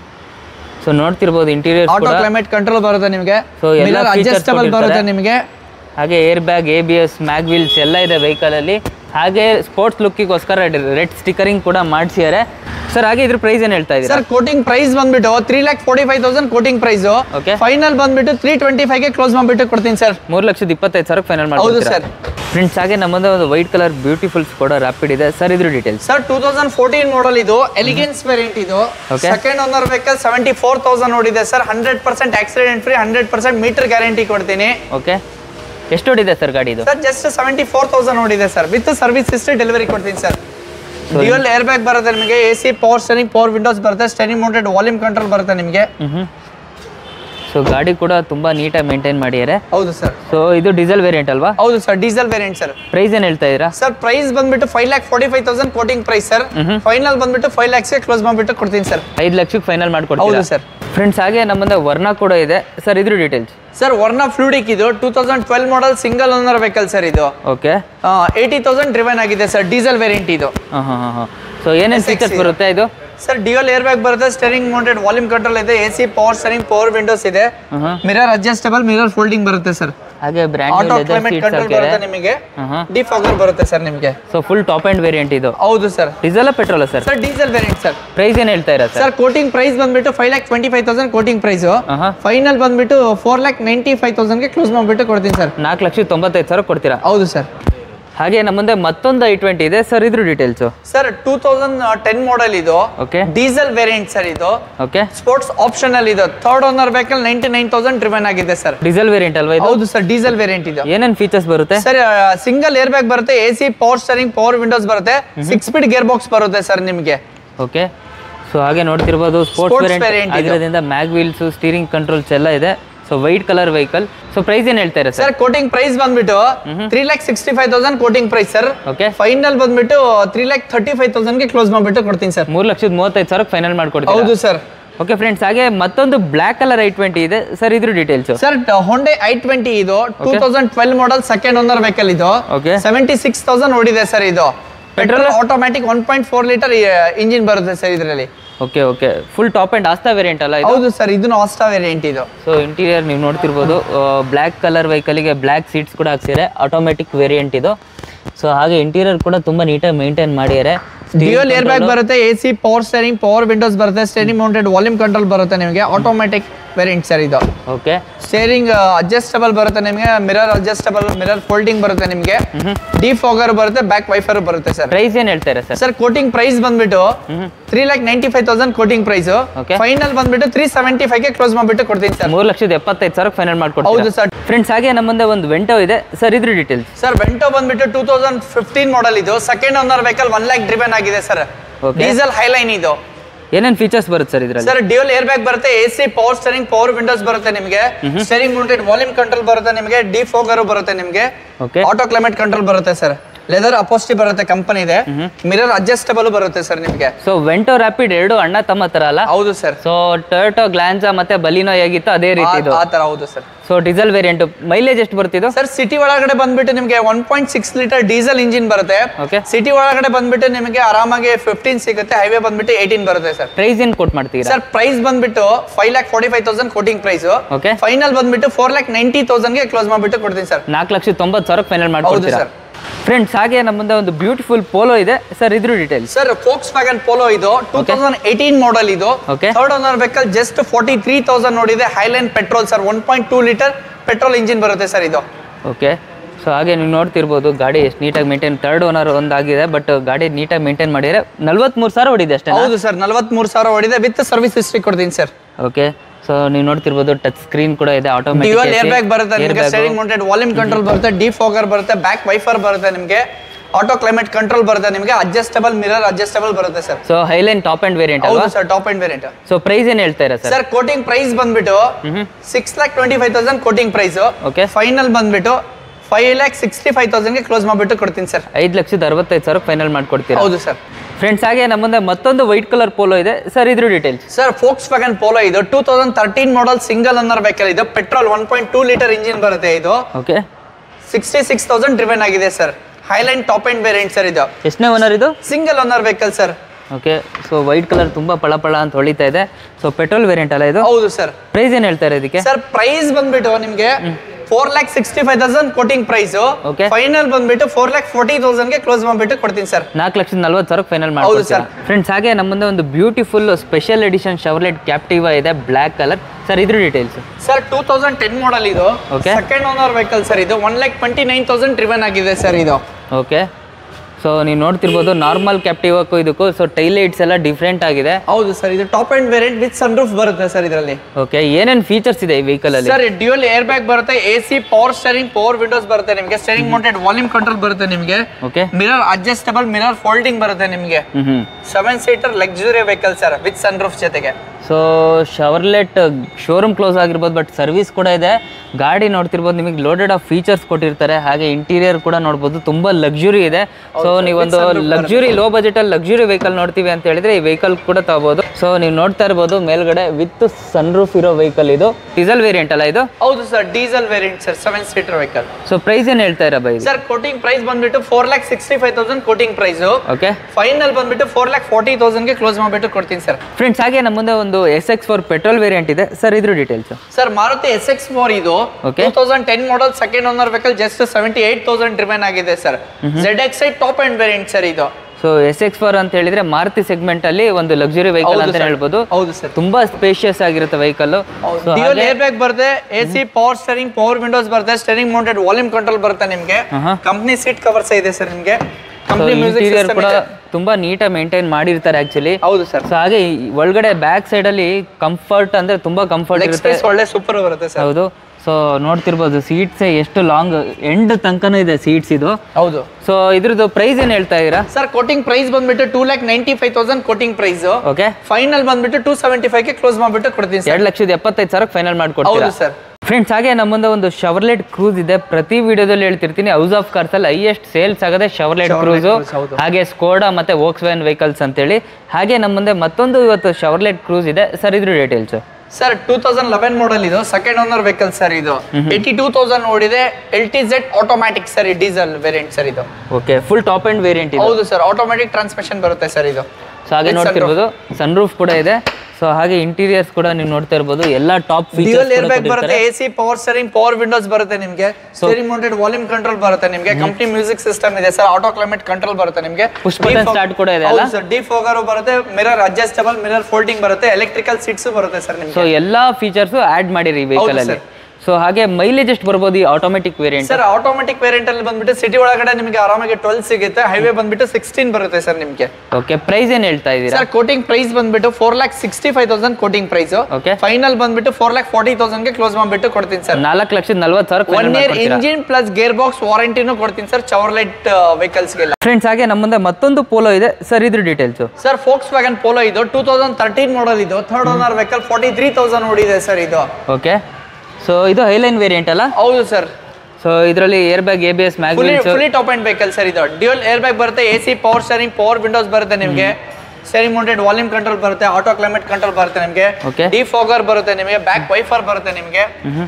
so ನೋಡ್ತಿರ್ಬೋದು interior auto climate control ಬರುತ್ತೆ ನಿಮಗೆ So, ಎಲ್ಲ ಮಿರರ್ features ಅಡ್ಜಸ್ಟಬಲ್ ಬರುತ್ತೆ ಕೊಟ್ಟಿರ್ತಾರೆ. ನಿಮಗೆ ಹಾಗೆ air bag A B S mag wheels ಎಲ್ಲ ಇದೆ vehicle ಅಲ್ಲಿ ಹಾಗೆ ಸ್ಪೋರ್ಟ್ಸ್ ಲುಕ್ಕಿಗೋಸ್ಕರ ರೆಡ್ ಸ್ಟಿಕರಿಂಗ್ ಕೂಡ ಮಾಡಿಸಿದ್ದಾರೆ ಸರ್ ಹಾಗೆ ಇದ್ರ ಪ್ರೈಸ್ ಏನು ಹೇಳ್ತಾ ಇದ್ದೀರಾ ಸರ್ ಕೋಟಿಂಗ್ ಪ್ರೈಸ್ ಬಂದ್ಬಿಟ್ಟು three lakh forty five thousand quoting price Okay. Final ಬಂದ್ಬಿಟ್ಟು ತ್ರೀ ಟ್ವೆಂಟಿ ಫೈವ್ ಗೆ ಕ್ಲೋಸ್ ಮಾಡ್ಬಿಟ್ಟು ಕೊಡ್ತೀನಿ ಸರ್ ಮೂರು ಲಕ್ಷದ ಇಪ್ಪತ್ತೈದು ಸಾವಿರ ಫೈನಲ್ ಹೌದು ಮಾಡ್ಕೊಡ್ತೀರಾ ಸರ್ ಫ್ರೆಂಡ್ಸ್ ಹಾಗೆ ನಮ್ಮದು ಒಂದು ವೈಟ್ ಕಲರ್ ಬ್ಯೂಟಿಫುಲ್ ಕೂಡ ರ್ಯಾಪಿಡ್ ಇದೆ ಸರ್ ಇದ್ರ details sir two thousand fourteen model ಇದು ಎಲಿಗೆನ್ಸ್ ವೇರಿಯಂಟ್ ಇದು Okay. Second owner vehicle seventy four thousand ನೋಡಿದೆ sir hundred percent accident free hundred percent meter guarantee ಕೊಡ್ತೀನಿ ಓಕೆ ಎಷ್ಟು ಹೊಡಿದೆ ಸರ್ ಗಾಡಿ ಇದು sir just seventy four thousand ನೋಡಿದೆ sir with service history delivery ಕೊಡ್ತೀನಿ ಸರ್ ಡ್ಯೂಯಲ್ ಏರ್ ಬ್ಯಾಗ್ ಬರುತ್ತೆ ನಿಮಗೆ A C power steering power windows ಬರುತ್ತೆ ಸ್ಟೇರಿಂಗ್ ಮೌಂಟೆಡ್ ವಾಲ್ಯೂಮ್ ಕಂಟ್ರೋಲ್ ಬರುತ್ತೆ ನಿಮಗೆ ಹ್ಞೂ ಸೊ ಗಾಡಿ ಕೂಡ ತುಂಬ ನೀಟಾಗಿ ಮೇಂಟೈನ್ ಮಾಡಿದ್ದಾರೆ ಹೌದು ಸರ್ ಸೊ ಇದು ಡೀಸೆಲ್ ವೇರಿಯಂಟ್ ಅಲ್ವಾ ಹೌದು sir diesel variant sir price ಏನು ಹೇಳ್ತಾ ಇದ್ದೀರಾ ಸರ್ ಪ್ರೈಸ್ ಬಂದ್ಬಿಟ್ಟು five lakh forty five thousand quoting price sir final ಬಂದ್ಬಿಟ್ಟು ಫೈವ್ ಲ್ಯಾಕ್ಸ್ಗೆ ಕ್ಲೋಸ್ ಮಾಡ್ಬಿಟ್ಟು ಕೊಡ್ತೀನಿ ಸರ್ ಐದು ಲಕ್ಷಕ್ಕೆ ಫೈನಲ್ ಮಾಡ್ಕೊಡ್ತೀರಾ ಹೌದು ಸರ್ ಫ್ರೆಂಡ್ಸ್ ಹಾಗೆ ನಮ್ಮಂದ ವರ್ಣ ಕೂಡ ಇದೆ ಸರ್ ಇದ್ರ ಡೀಟೇಲ್ಸ್ ಸರ್ ವರ್ಣ ಫ್ಲೂಡಿಕ್ ಇದು two thousand twelve model single owner vehicle sir ಇದು ಓಕೆ ಏಯ್ಟಿ ತೌಸಂಡ್ ಡ್ರಿವನ್ ಆಗಿದೆ ಸರ್ ಡೀಸೆಲ್ ವೇರಿಯಂಟ್ ಇದು ಹಾಂ ಹಾಂ ಹಾಂ ಹಾಂ ಸೊ ಏನೇನು ಫೀಚರ್ಸ್ ಬರುತ್ತೆ ಇದು ಸರ್ ಡ್ಯೂಯಲ್ ಏರ್ ಬ್ಯಾಗ್ ಬರುತ್ತೆ ಸ್ಟೇರಿಂಗ್ ಮೌಂಟೆಡ್ ವಾಲ್ಯೂಮ್ ಕಂಟ್ರೋಲ್ ಇದೆ A C power steering power windows ಇದೆ ಹಾಂ ಹಾಂ ಮಿರರ್ ಅಡ್ಜಸ್ಟಬಲ್ ಮಿರರ್ ಫೋಲ್ಡಿಂಗ್ ಬರುತ್ತೆ ಸರ್ ಹಾಗೆ brand auto leather climate seats control ಹಾಕಿದ್ದಾರೆ ಬರುತ್ತೆ ನಿಮಗೆ ಹಾಂ ಹಾಂ ಡಿಫಾಗರ್ ಬರುತ್ತೆ ಸರ್ ನಿಮಗೆ so full top end variant ಇದು ಹೌದು ಸರ್ ಡೀಸೆಲ್ ಪೆಟ್ರೋಲ sir sir diesel variant sir price ಏನು ಹೇಳ್ತಾ ಇರಾ ಸರ್ ಸರ್ ಕೋಟಿಂಗ್ ಪ್ರೈಸ್ ಬಂದ್ಬಿಟ್ಟು five lac twenty five thousand quoting price ಹಾಂ ಹಾಂ ಫೈನಲ್ ಬಂದ್ಬಿಟ್ಟು ಫೋರ್ ಲ್ಯಾಕ್ ನೈಂಟಿ ಫೈವ್ ತೌಸಂಡ್ಗೆ ಕ್ಲೋಸ್ ಮಾಡ್ಬಿಟ್ಟು ಕೊಡ್ತೀನಿ ಸರ್ ನಾಲ್ಕು ಲಕ್ಷ ತೊಂಬತ್ತೈದು ಸಾವಿರ ಕೊಡ್ತೀರಾ ಹೌದು ಸರ್ ಹಾಗೆ ನಮ್ಮ ಮುಂದೆ ಮತ್ತೊಂದು ಐ ಟ್ವೆಂಟಿ ಇದೆ ಸರ್ ಇದ್ರ details sir two thousand ten model ಇದು ಓಕೆ ಡೀಸೆಲ್ ವೇರಿಯಂಟ್ ಸರ್ ಇದು ಓಕೆ ಸ್ಪೋರ್ಟ್ಸ್ ಆಪ್ಷನ್ ಅಲ್ಲಿ ಇದು third owner vehicle ninety nine thousand driven ಆಗಿದೆ ಸರ್ ಡೀಸೆಲ್ ವೇರಿಯಂಟ್ ಅಲ್ವಾ ಇದು ಹೌದು ಸರ್ ಡೀಸೆಲ್ ವೇರಿಯಂಟ್ ಇದು ಏನೇನು ಫೀಚರ್ಸ್ ಬರುತ್ತೆ ಸರ್ ಸಿಂಗಲ್ ಏರ್ ಬ್ಯಾಗ್ ಬರುತ್ತೆ A C power steering power windows ಬರುತ್ತೆ ಸಿಕ್ಸ್ ಸ್ಪೀಡ್ ಗೇರ್ ಬಾಕ್ಸ್ ಬರುತ್ತೆ ಸರ್ ನಿಮಗೆ ಓಕೆ ಸೊ ಹಾಗೆ ನೋಡ್ತಿರ್ಬೋದು ಸ್ಪೋರ್ಟ್ಸ್ Sports ವೇರಿಯಂಟ್ variant ಇದು. ಆಗಿರೋದ್ರಿಂದ ಮ್ಯಾಗ್ ವೀಲ್ಸ್ ಸ್ಟೀರಿಂಗ್ ಕಂಟ್ರೋಲ್ಸ್ ಎಲ್ಲ ಇದೆ so white colour vehicle so price ಏನು ಹೇಳ್ತಾರೆ ಸರ್ ಸರ್ ಕೋಟಿಂಗ್ ಪ್ರೈಸ್ ಬಂದ್ಬಿಟ್ಟು three lakh sixty five thousand quoting price sir okay final ಬಂದ್ಬಿಟ್ಟು ತ್ರೀ ಲ್ಯಾಕ್ ಥರ್ಟಿ ಫೈವ್ ತೌಸಂಡ್ಗೆ ಕ್ಲೋಸ್ ಮಾಡ್ಬಿಟ್ಟು ಕೊಡ್ತೀನಿ ಸರ್ ಮೂರು ಲಕ್ಷದ ಮೂವತ್ತೈದು ಸಾವಿರಕ್ಕೆ ಫೈನಲ್ ಮಾಡ್ಕೊಡ್ತೀವಿ ಹೌದು ಸರ್ ಓಕೆ ಫ್ರೆಂಡ್ಸ್ ಹಾಗೆ ಮತ್ತೊಂದು ಬ್ಲ್ಯಾಕ್ ಕಲರ್ ಐ ಟ್ವೆಂಟಿ ಇದೆ ಸರ್ ಇದ್ರ details sir Hyundai I twenty ಇದು two thousand twelve model second owner vehicle ಇದು ಓಕೆ ಸೆವೆಂಟಿ ಸಿಕ್ಸ್ ತೌಸಂಡ್ ಓಡಿದೆ ಸರ್ ಇದು petrol automatic one point four litre engine ಬರುತ್ತೆ sir ಇದರಲ್ಲಿ okay okay full top end Asta variant ಅಲ್ಲ ಇದು ಹೌದು sir ಇದನ್ನು ಆಸ್ಟಾ ವೇರಿಯಂಟ್ ಇದು ಸೊ ಇಂಟೀರಿಯರ್ ನೀವು ನೋಡ್ತಿರ್ಬೋದು ಬ್ಲ್ಯಾಕ್ ಕಲರ್ ವೆಹಿಕಲಿಗೆ ಬ್ಲ್ಯಾಕ್ ಸೀಟ್ಸ್ ಕೂಡ ಹಾಕ್ಸಿದ್ದಾರೆ ಆಟೋಮೆಟಿಕ್ ವೇರಿಯಂಟ್ ಇದು ಸೊ ಹಾಗೆ ಇಂಟೀರಿಯರ್ ಕೂಡ ತುಂಬ ನೀಟಾಗಿ ಮೇಂಟೈನ್ ಮಾಡಿದ್ದಾರೆ ಡ್ಯೂಯಲ್ ಏರ್ ಬ್ಯಾಗ್ ಬರುತ್ತೆ A C power steering power windows ಬರುತ್ತೆ ಸ್ಟೇರಿಂಗ್ ಮೌಂಟೆಡ್ ವಾಲ್ಯೂಮ್ ಕಂಟ್ರೋಲ್ ಬರುತ್ತೆ ನಿಮಗೆ ಆಟೋಮ್ಯಾಟಿಕ್ ವೇರಿಯಂಟ್ ಸರ್ ಇದು ಓಕೆ ಸ್ಟೇರಿಂಗ್ ಅಡ್ಜಸ್ಟಬಲ್ ಬರುತ್ತೆ ನಿಮಗೆ ಮಿರರ್ ಅಡ್ಜಸ್ಟಬಲ್ ಮಿರರ್ ಫೋಲ್ಡಿಂಗ್ ಬರುತ್ತೆ ನಿಮಗೆ ಡಿ ಫೋಗರ್ ಬರುತ್ತೆ ಬ್ಯಾಕ್ ವೈಫರ್ ಬರುತ್ತೆ ಸರ್ ಪ್ರೈಸ್ ಏನು ಹೇಳ್ತಾರೆ ಸರ್ ಸರ್ ಕೋಟಿಂಗ್ ಪ್ರೈಸ್ ಬಂದ್ಬಿಟ್ಟು three lakh ninety five thousand quoting price Okay. Final ಬಂದ್ಬಿಟ್ಟು ತ್ರೀ ಸೆವೆಂಟಿ ಫೈವ್ ಗೆ ಕ್ಲೋಸ್ ಮಾಡ್ಬಿಟ್ಟು ಕೊಡ್ತೀನಿ ಸರ್ ಮೂರು ಲಕ್ಷದ ಎಪ್ಪತ್ತೈದು ಸಾವಿರಕ್ಕೆ ಫೈನಲ್ ಹೌದು ಮಾಡ್ಕೊಡ್ತೀವಿ ಸರ್ ಫ್ರೆಂಡ್ಸ್ ಹಾಗೆ ನಮ್ಮ ಮುಂದೆ ಒಂದು ವೆಂಟೋ ಇದೆ ಸರ್ ಇದ್ರ ಡೀಟೇಲ್ಸ್ ಸರ್ ವೆಂಟೋ ಬಂದ್ಬಿಟ್ಟು ಟೂ ತೌಸಂಡ್ ಫಿಫ್ಟೀನ್ ಮಾಡಲ್ ಇದು second owner vehicle one lakh driven ಆಗಿದೆ ಸರ್ Okay. ಡೀಸೆಲ್ ಹೈಲೈನ್ ಇದು ಏನೇನು ಫೀಚರ್ಸ್ ಬರುತ್ತೆ ಸರ್ ಇದರಲ್ಲಿ ಸರ್ ಡ್ಯೂಲ್ ಏರ್ ಬ್ಯಾಗ್ ಬರುತ್ತೆ A C power steering power windows ಬರುತ್ತೆ ನಿಮಗೆ ಸ್ಟರಿಂಗ್ ಮೌಂಟೆಡ್ ವಾಲ್ಯೂಮ್ ಕಂಟ್ರೋಲ್ ಬರುತ್ತೆ ನಿಮಗೆ ಡಿ ಫೋಗರ್ ಬರುತ್ತೆ ನಿಮಗೆ ಓಕೆ ಆಟೋ ಕ್ಲೈಮೇಟ್ ಕಂಟ್ರೋಲ್ ಬರುತ್ತೆ ಸರ್ ಲೆದರ್ ಅಪೋಸ್ಟಿ ಬರುತ್ತೆ ಕಂಪನಿ ಇದೆ ಮಿರರ್ ಅಡ್ಜಸ್ಟಬಲ್ ಬರುತ್ತೆ ಸರ್ ನಿಮಗೆ ಸೊ ವೆಂಟೋ ರ್ಯಾಪಿಡ್ ಎರಡು ಅಣ್ಣ ತಮ್ಮ ಥರ ಅಲ್ಲ ಹೌದು ಸರ್ ಸೊ ಟೊಯೋಟೋ ಗ್ಲಾನ್ಸಾ ಮತ್ತೆ ಬಲಿನೋ ಹೇಗಿತ್ತು ಅದೇ ರೀತಿ ಇದು ಆ ತರ ಹೌದು sir so diesel variant mileage ಎಷ್ಟು ಬರ್ತಿದ್ದು ಸರ್ ಸಿಟಿ ಒಳಗಡೆ ಬಂದ್ಬಿಟ್ಟು ನಿಮಗೆ one point six litre diesel engine ಬರುತ್ತೆ ಓಕೆ ಸಿಟಿ ಒಳಗಡೆ ಬಂದ್ಬಿಟ್ಟು ನಿಮಗೆ ಆರಾಮಾಗಿ ಫಿಫ್ಟೀನ್ ಸಿಗುತ್ತೆ ಹೈವೇ ಬಂದ್ಬಿಟ್ಟು ಏಯ್ಟೀನ್ ಬರುತ್ತೆ ಸರ್ ಪ್ರೈಸ್ ಏನು ಕೊಟ್ ಮಾಡ್ತೀರಾ ಸರ್ ಪ್ರೈಸ್ ಬಂದ್ಬಿಟ್ಟು five lakh forty five thousand quoting price okay final ಬಂದ್ಬಿಟ್ಟು ಫೋರ್ ಲ್ಯಾಕ್ ನೈಂಟಿ ತೌಸಂಡ್ಗೆ ಕ್ಲೋಸ್ ಮಾಡ್ಬಿಟ್ಟು ಕೊಡ್ತೀನಿ ಸರ್ ನಾಲ್ಕು ಲಕ್ಷದ ತೊಂಬತ್ತು ಸಾವಿರಕ್ಕೆ ಫೈನಲ್ ಹೌದು ಮಾಡ್ಕೊಡ್ತೀರಾ ಸರ್ ಫ್ರೆಂಡ್ಸ್ ಹಾಗೆ ನಮ್ಮ ಮುಂದೆ ಒಂದು ಬ್ಯೂಟಿಫುಲ್ ಪೋಲೋ ಇದೆ ಸರ್ ಇದ್ರ details sir Volkswagen Polo ಇದು ಟೂ ತೌಸಂಡ್ ಏಯ್ಟೀನ್ ಮಾಡಲ್ ಇದು Okay. Third owner vehicle just forty three thousand ನೋಡಿದೆ Highline petrol sir one point two litre petrol engine ಬರುತ್ತೆ ಸರ್ ಇದು ಓಕೆ ಸೊ ಹಾಗೆ ನೀವು ನೋಡ್ತಿರ್ಬೋದು ಗಾಡಿ ಎಷ್ಟು ನೀಟಾಗಿ ಮೇಂಟೈನ್ ಟರ್ಡ್ ಓನರ್ ಒಂದಾಗಿದೆ ಬಟ್ ಗಾಡಿ ನೀಟಾಗಿ ಮೇಂಟೈನ್ ಮಾಡಿದರೆ ನಲ್ವತ್ಮೂರು ಸಾವಿರ ಹೊಡಿದೆ ಅಷ್ಟೇ ಹೌದು ಸರ್ ನಲ್ವತ್ಮೂರು ಸಾವಿರ ಹೊಡಿದೆ ವಿತ್ ಸರ್ವಿಸ್ ಹಿಸ್ಟ್ರಿ ಕೊಡ್ತೀನಿ ಸರ್ ಓಕೆ ಸೊ ನೀವು ನೋಡ್ತಿರ್ಬೋದು ಟಚ್ ಸ್ಕ್ರೀನ್ ಕೂಡ ಇದೆ ಡ್ಯೂಯಲ್ ಏರ್ ಬ್ಯಾಗ್ ಬರುತ್ತೆ ನಿಮಗೆ automatic steering mounted volume control ಬರುತ್ತೆ ಡಿ ಫೋಗರ್ ಬರುತ್ತೆ ಬ್ಯಾಕ್ ವೈಫರ್ ಬರುತ್ತೆ ನಿಮಗೆ ಆಟೋ ಕ್ಲೈಮೇಟ್ ಕಂಟ್ರೋಲ್ ಬರುತ್ತೆ ನಿಮಗೆ ಅಡ್ಜಸ್ಟಬಲ್ ಮಿರರ್ ಅಡ್ಜಸ್ಟಬಲ್ ಬರುತ್ತೆ sir so Highline top end variant ಹೌದು ಅಲ್ವಾ sir top end variant so price ಏನು ಹೇಳ್ತಾ ಇರ ಸರ್ ಸರ್ ಕೋಟಿಂಗ್ ಪ್ರೈಸ್ ಬಂದ್ಬಿಟ್ಟು six lakh twenty five thousand quoting price okay final ಬಂದ್ಬಿಟ್ಟು ಫೈವ್ ಲ್ಯಾಕ್ ಸಿಕ್ಸ್ಟಿ ಫೈವ್ ತೌಸಂಡ್ಗೆ ಕ್ಲೋಸ್ ಮಾಡ್ಬಿಟ್ಟು ಕೊಡ್ತೀನಿ ಸರ್ ಐದು ಲಕ್ಷದ ಅರವತ್ತೈದು ಸಾವಿರ ಫೈನಲ್ ಮಾಡ್ಕೊಡ್ತೀರಾ ಹೌದು ಸರ್ ಫ್ರೆಂಡ್ಸ್ ಹಾಗೆ ನಮ್ಮ ಮುಂದೆ ಮತ್ತೊಂದು ವೈಟ್ ಕಲರ್ ಪೋಲೋ ಇದೆ ಸರ್ ಇದ್ರ details sir Volkswagen Polo ಇದು two thousand thirteen model single owner vehicle ಇದು petrol one point two litre engine ಬರುತ್ತೆ ಇದು okay sixty six thousand driven ಆಗಿದೆ sir Highline top end variant sir ಇದು ಎಷ್ಟನೇ owner ಇದು single owner vehicle sir okay so white colour ತುಂಬಾ ಪಳ ಪಳ ಅಂತ ಹೊಳಿತಾ ಇದೆ ಸೊ ಪೆಟ್ರೋಲ್ ವೇರಿಯಂಟ್ ಅಲ್ಲ ಇದು ಹೌದು ಸರ್ ಪ್ರೈಸ್ ಏನು ಹೇಳ್ತಾರೆ ಇದಕ್ಕೆ ಸರ್ ಪ್ರೈಸ್ ಬಂದ್ಬಿಟ್ಟು ನಿಮಗೆ four lakh sixty five thousand quoting price Okay. Final ಬಂದ್ಬಿಟ್ಟು ಫೋರ್ ಲ್ಯಾಕ್ ಫೋರ್ಟಿ ತೌಸಂಡ್ಗೆ ಕ್ಲೋಸ್ ಮಾಡ್ಬಿಟ್ಟು ಕೊಡ್ತೀನಿ ಸರ್ ನಾಲ್ಕು ಲಕ್ಷದ ನಲ್ವತ್ತು ಸಾವಿರ ಫೈನಲ್ ಹೌದು ಮಾಡ್ಕೊಡ್ತೀರಾ ಫ್ರೆಂಡ್ಸ್ ಹಾಗೆ ನಮ್ಮ ಮುಂದೆ ಒಂದು beautiful special edition Chevrolet Captiva ಇದೆ ಬ್ಲ್ಯಾಕ್ ಕಲರ್ ಸರ್ ಇದ್ರ details sir two thousand ten model ಇದು Okay. Second owner vehicle sir ಇದು one lakh twenty nine thousand driven ಆಗಿದೆ ಸರ್ ಇದು ಓಕೆ ಸೊ ನೀವು ನೋಡ್ತಿರ್ಬೋದು ನಾರ್ಮಲ್ ಕ್ಯಾಪ್ಟಿವಕ್ಕೂ ಇದಕ್ಕೂ ಸೊ ಟೈಲೈಟ್ಸ್ ಎಲ್ಲ ಡಿಫ್ರೆಂಟ್ ಆಗಿದೆ ಹೌದು ಸರ್ ಇದು top end variant with sun roof ಬರುತ್ತೆ ಸರ್ ಇದರಲ್ಲಿ ಓಕೆ ಏನೇನು ಫೀಚರ್ಸ್ ಇದೆ ಈ ವೆಹಿಕಲ್ ಅಲ್ಲಿ ಸರ್ ಡ್ಯೂಯಲ್ ಏರ್ ಬ್ಯಾಗ್ ಬರುತ್ತೆ A C power steering power windows ಬರುತ್ತೆ ನಿಮಗೆ ಸ್ಟರಿಂಗ್ ಮೌಂಟೆಡ್ ವಾಲ್ಯೂಮ್ ಕಂಟ್ರೋಲ್ ಬರುತ್ತೆ ನಿಮಗೆ okay mirror adjustable mirror folding ಬರುತ್ತೆ ನಿಮಗೆ hmm hmm seven seater luxury vehicle sir with sun roof ಜೊತೆಗೆ ಸೊ ಶವರ್ಲೆಟ್ ಶೋರೂಮ್ ಕ್ಲೋಸ್ ಆಗಿರ್ಬೋದು but service ಕೂಡ ಇದೆ ಗಾಡಿ ನೋಡ್ತಿರ್ಬೋದು ನಿಮಗೆ ಲೋಡೆಡ್ ಆಫ್ ಫೀಚರ್ಸ್ ಕೊಟ್ಟಿರ್ತಾರೆ ಹಾಗೆ ಇಂಟೀರಿಯರ್ ಕೂಡ ನೋಡ್ಬೋದು ತುಂಬಾ ಲಕ್ಸುರಿ ಇದೆ ಸೊ ನೀವೊಂದು ಲಕ್ಸುರಿ ಲೋ ಬಜೆಟ್ ಅಲ್ಲಿ ಲಕ್ಸುರಿ ವೆಹಿಕಲ್ ನೋಡ್ತೀವಿ ಅಂತ ಹೇಳಿದ್ರೆ ಈ ವೆಹಿಕಲ್ ಕೂಡ ತಗೋಬಹುದು ಸೊ ನೀವು ನೋಡ್ತಾ ಇರ್ಬೋದು ಮೇಲ್ಗಡೆ ವಿತ್ ಸನ್ ರೂಫ್ ಇರೋ ವೆಹಿಕಲ್ ಇದು ಡೀಸೆಲ್ ವೇರಿಯಂಟ್ ಅಲ್ಲ ಇದು ಹೌದು sir diesel variant sir seven seater vehicle so price ಏನು ಹೇಳ್ತಾ ಇರ ಬೈ ಸರ್ ಕೋಟಿಂಗ್ ಪ್ರೈಸ್ ಬಂದ್ಬಿಟ್ಟು four lakh sixty five thousand quoting price okay final ಬಂದ್ಬಿಟ್ಟು ಫೋರ್ ಲ್ಯಾಕ್ ಫೋರ್ಟಿ ತೌಸಂಡ್ಗೆ ಕ್ಲೋಸ್ ಮಾಡ್ಬಿಟ್ಟು ಕೊಡ್ತೀನಿ ಸರ್ ಫ್ರೆಂಡ್ಸ್ ಹಾಗೆ ನಮ್ಮ ಮುಂದೆ ಒಂದು S X four petrol variant ಇದೆ ಸರ್ ಇದ್ರ details sir Maruti S X four ಇದು Okay. Two thousand ten model second owner vehicle just seventy eight thousand remain ಆಗಿದೆ sir Z X I top end variant sir ಇದು so S X four ಅಂತ ಹೇಳಿದ್ರೆ Maruti segment ಅಲ್ಲಿ ಒಂದು luxury vehicle ಅಂತ ಹೇಳ್ಬೋದು ಹೌದು ಸರ್ ತುಂಬಾ ಸ್ಪೇಷಿಯಸ್ ಆಗಿರುತ್ತೆ ವೆಹಿಕಲ್ ಡ್ಯೂಯಲ್ ಏರ್ ಬ್ಯಾಗ್ ಬರುತ್ತೆ A C power steering power windows ಬರುತ್ತೆ ಸ್ಟರಿಂಗ್ ಮೌಂಟೆಡ್ ವಾಲ್ಯೂಮ್ ಕಂಟ್ರೋಲ್ ಬರುತ್ತೆ ನಿಮಗೆ ಆಹಾ. ಕಂಪ್ನಿ ಸೀಟ್ ಕವರ್ಸ್ ಇದೆ ಸರ್ ನಿಮಗೆ ಕಂಪ್ನಿ ಮ್ಯೂಸಿಕ್ ಇಂಟೀರಿಯರ್ ಕೂಡ ತುಂಬಾ ನೀಟಾಗಿ ಮೇಂಟೈನ್ ಮಾಡಿರ್ತಾರೆ ಆಕ್ಚುಲಿ ಹೌದು ಸರ್ ಸೊ ಹಾಗೆ ಈ ಒಳಗಡೆ ಬ್ಯಾಕ್ ಸೈಡ್ ಅಲ್ಲಿ ಕಂಫರ್ಟ್ ಅಂದ್ರೆ ತುಂಬಾ ಕಂಫರ್ಟ್ ಲೆಗ್ ಇರುತ್ತೆ ಸ್ಪೇಸ್ ಒಳ್ಳೆ ಸೂಪರ್ ಬರುತ್ತೆ ಸರ್ ಹೌದು ಸೊ ನೋಡ್ತಿರ್ಬೋದು ಸೀಟ್ಸ್ ಎಷ್ಟು ಲಾಂಗ್ ಎಂಡ್ ತನಕನೂ ಇದೆ ಸೀಟ್ಸ್ ಇದು ಹೌದು ಸೊ ಇದ್ರದ್ದು ಪ್ರೈಸ್ ಏನ್ ಹೇಳ್ತಾ ಇದೀರಾ ಸರ್ ಕೋಟಿಂಗ್ ಪ್ರೈಸ್ ಬಂದ್ಬಿಟ್ಟು two lakh ninety five thousand quoting price okay final ಬಂದ್ಬಿಟ್ಟು ಟೂ ಸೆವೆಂಟಿ ಫೈವ್ ಗೆ ಕ್ಲೋಸ್ ಮಾಡ್ಬಿಟ್ಟು ಕೊಡ್ತೀನಿ ಸರ್ ಎರಡ್ ಲಕ್ಷದ ಎಪ್ಪತ್ತೈದು ಸಾವಿರ ಫೈನಲ್ ಮಾಡ್ಕೊಡ್ತೀರಾ ಹೌದು ಸರ್ ಫ್ರೆಂಡ್ಸ್ ಹಾಗೆ ನಮ್ಮ ಮುಂದೆ ಒಂದು ಶವರ್ಲೆಟ್ ಕ್ರೂಸ್ ಇದೆ ಪ್ರತಿ ವಿಡಿಯೋದಲ್ಲಿ ಹೇಳ್ತಿರ್ತೀನಿ ಹೌಸ್ ಆಫ್ ಕಾರ್ಸ್ ಅಲ್ಲಿ ಹೈಯೆಸ್ಟ್ ಸೇಲ್ಸ್ ಆಗದೆ ಶವರ್ಲೆಟ್ ಕ್ರೂಸ್ Cruise, ಹೌದು. ಹಾಗೆ ಸ್ಕೋಡಾ ಮತ್ತೆ ವೋಕ್ಸ್ ವ್ಯಾನ್ ವೆಹಿಕಲ್ಸ್ ಅಂತೇಳಿ ಹಾಗೆ ನಮ್ಮ ಮುಂದೆ ಮತ್ತೊಂದು ಇವತ್ತು ಶವರ್ಲೆಟ್ ಕ್ರೂಸ್ ಇದೆ ಸರ್ ಇದ್ರ details sir two thousand eleven model ಇದು ಸೆಕೆಂಡ್ ಓನರ್ ವೆಹಿಕಲ್ ಸರ್ ಇದು ಏಯ್ಟಿ ಟೂ ತೌಸಂಡ್ ಓಡಿದೆ L T Z automatic sir diesel variant sir ಇದು okay full top end variant ಇದೆ ಹೌದು ಸರ್ ಆಟೋಮ್ಯಾಟಿಕ್ ಟ್ರಾನ್ಸ್ಮಿಷನ್ ಬರುತ್ತೆ sir ಇದು so ಹಾಗೆ With ನೋಡ್ತಿರ್ಬೋದು ಸನ್ ರೂಫ್ ಕೂಡ ಇದೆ ಸೊ ಹಾಗೆ ಇಂಟೀರಿಯರ್ಸ್ ಕೂಡ ನೀವು ನೋಡ್ತಾ ಇರ್ಬೋದು ಎಲ್ಲ ಟಾಪ್ ಡ್ಯೂಯಲ್ ಏರ್ ಬ್ಯಾಗ್ ಬರುತ್ತೆ features A C power steering power windows ಬರುತ್ತೆ ನಿಮಗೆ ಸ್ಟೇರಿಂಗ್ ಮೌಂಟೆಡ್ ವಾಲ್ಯೂಮ್ ಕಂಟ್ರೋಲ್ ಬರುತ್ತೆ ನಿಮಗೆ ಕಂಪ್ನಿ ಮ್ಯೂಸಿಕ್ ಸಿಸ್ಟಮ್ ಇದೆ ಸರ್ ಆಟೋ ಕ್ಲೈಮೇಟ್ ಕಂಟ್ರೋಲ್ ಬರುತ್ತೆ ನಿಮಗೆ Push button start ಕೂಡ ಇದೆ ಅಲ್ಲ? ಸರ್ ಡಿ ಫೋಗರು ಬರುತ್ತೆ ಮಿರರ್ ಅಡ್ಜಸ್ಟಬಲ್ ಮಿರರ್ ಫೋಲ್ಡಿಂಗ್ ಬರುತ್ತೆ ಎಲೆಕ್ಟ್ರಿಕಲ್ ಸೀಟ್ಸ್ ಬರುತ್ತೆ ಸರ್ ನಿಮಗೆ ಸೊ ಎಲ್ಲಾ ಫೀಚರ್ಸ್ ಆಡ್ ಮಾಡಿರಿ ವೆಹಿಕಲ್ ಅಲ್ಲಿ sir. ಸೊ ಹಾಗೆ ಮೈಲೇಜ್ ಎಷ್ಟು ಬರ್ಬೋದು ಈ automatic variant sir automatic variant ಅಲ್ಲಿ ಬಂದ್ಬಿಟ್ಟು ಸಿಟಿ ಒಳಗಡೆ ನಿಮಗೆ ಆರಾಮಾಗಿ ಟ್ವೆಲ್ ಸಿಗುತ್ತೆ ಹೈವೇ ಬಂದ್ಬಿಟ್ಟು ಸಿಕ್ಸ್ಟೀನ್ ಬರುತ್ತೆ ಸರ್ ನಿಮಗೆ ಓಕೆ ಪ್ರೈಸ್ ಏನ್ ಹೇಳ್ತಾ ಇದ್ದೀರಾ ಸರ್ ಕೋಟಿಂಗ್ ಪ್ರೈಸ್ ಬಂದ್ಬಿಟ್ಟು four lakh sixty five thousand quoting price Okay. Final ಬಂದ್ಬಿಟ್ಟು ಫೋರ್ ಲ್ಯಾಕ್ ಫಾರ್ಟಿ ತೌಸಂಡ್ ಗೆ ಕ್ಲೋಸ್ ಮಾಡ್ಬಿಟ್ಟು ಕೊಡ್ತೀನಿ ಸರ್ ನಾಲ್ಕು ಲಕ್ಷದ ನಲ್ವತ್ತು ಸಾವಿರ one year engine plus gearbox ವಾರಂಟಿನೂ ಕೊಡ್ತೀನಿ ಸರ್ ಚವರ್ಲೈಟ್ ವೆಹಿಕಲ್ಸ್ಗೆಲ್ಲ ಫ್ರೆಂಡ್ಸ್ ಹಾಗೆ ನಮ್ಮ ಮುಂದೆ ಮತ್ತೊಂದು ಪೋಲೋ ಇದೆ ಸರ್ ಇದ್ರ details sir Volkswagen Polo ಇದು ಟೂ ತೌಸಂಡ್ ತರ್ಟೀನ್ ಮಾಡಲ್ ಇದು third owner vehicle forty three thousand ಓಡಿದೆ ಸರ್ ಇದು ಓಕೆ ಸೊ ಇದು ಹೈಲೈನ್ ವೇರಿಯಂಟ್ ಅಲ್ಲ ಹೌದು ಸರ್ ಸೊ ಇದರಲ್ಲಿ air bag A B S fully mag wheels fully top end vehicle sir ಇದು dual air bag ಬರುತ್ತೆ A C power steering power windows ಬರುತ್ತೆ ನಿಮಗೆ ಸ್ಟೇರಿಂಗ್ ಮೌಂಟೆಡ್ ವಾಲ್ಯೂಮ್ ಕಂಟ್ರೋಲ್ ಬರುತ್ತೆ auto climate control ಬರುತ್ತೆ ನಿಮಗೆ Okay. ಡಿ ಫೋಗರ್ ಬರುತ್ತೆ ನಿಮಗೆ back wiper ಬರುತ್ತೆ ನಿಮಗೆ